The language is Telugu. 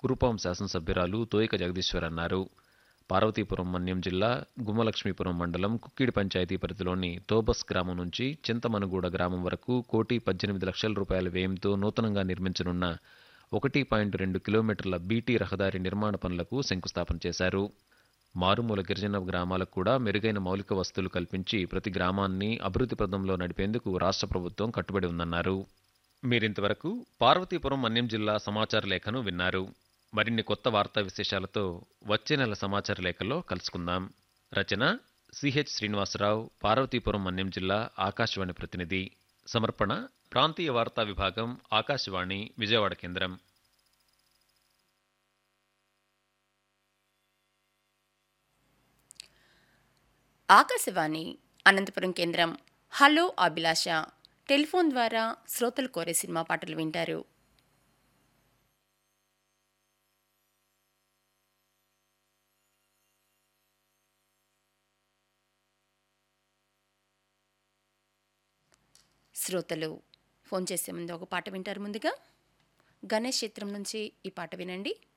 కురుపాం శాసనసభ్యురాలు తోయిక జగదీశ్వర్ అన్నారు పార్వతీపురం మన్యం జిల్లా గుమ్మలక్ష్మీపురం మండలం కుక్కిడి పంచాయతీ పరిధిలోని తోబస్ గ్రామం నుంచి చింతమనుగూడ గ్రామం వరకు కోటి పద్దెనిమిది లక్షల రూపాయల వ్యయంతో నూతనంగా నిర్మించనున్న ఒకటి పాయింట్ రెండు కిలోమీటర్ల బీటీ రహదారి నిర్మాణ పనులకు శంకుస్థాపన చేశారు మారుమూల గిరిజన గ్రామాలకు కూడా మెరుగైన మౌలిక వసతులు కల్పించి ప్రతి గ్రామాన్ని అభివృద్ధి పదంలో నడిపేందుకు రాష్ట్ర ప్రభుత్వం కట్టుబడి ఉందన్నారు మీరింతవరకు పార్వతీపురం మన్యం జిల్లా సమాచార లేఖను విన్నారు మరిన్ని కొత్త వార్తా విశేషాలతో వచ్చే నెల సమాచార లేఖలో కలుసుకుందాం రచన సిహెచ్ శ్రీనివాసరావు పార్వతీపురం మన్యం జిల్లా ఆకాశవాణి ప్రతినిధి సమర్పణ ప్రాంతీయ వార్తా విభాగం ఆకాశవాణి విజయవాడ కేంద్రం ఆకాశవాణి అనంతపురం కేంద్రం హలో అభిలాష టెలిఫోన్ ద్వారా శ్రోతలు కోరే సినిమా పాటలు వింటారు శ్రోతలు ఫోన్ చేసే ముందు ఒక పాట వింటారు ముందుగా గణేష్ చిత్రం నుంచి ఈ పాట వినండి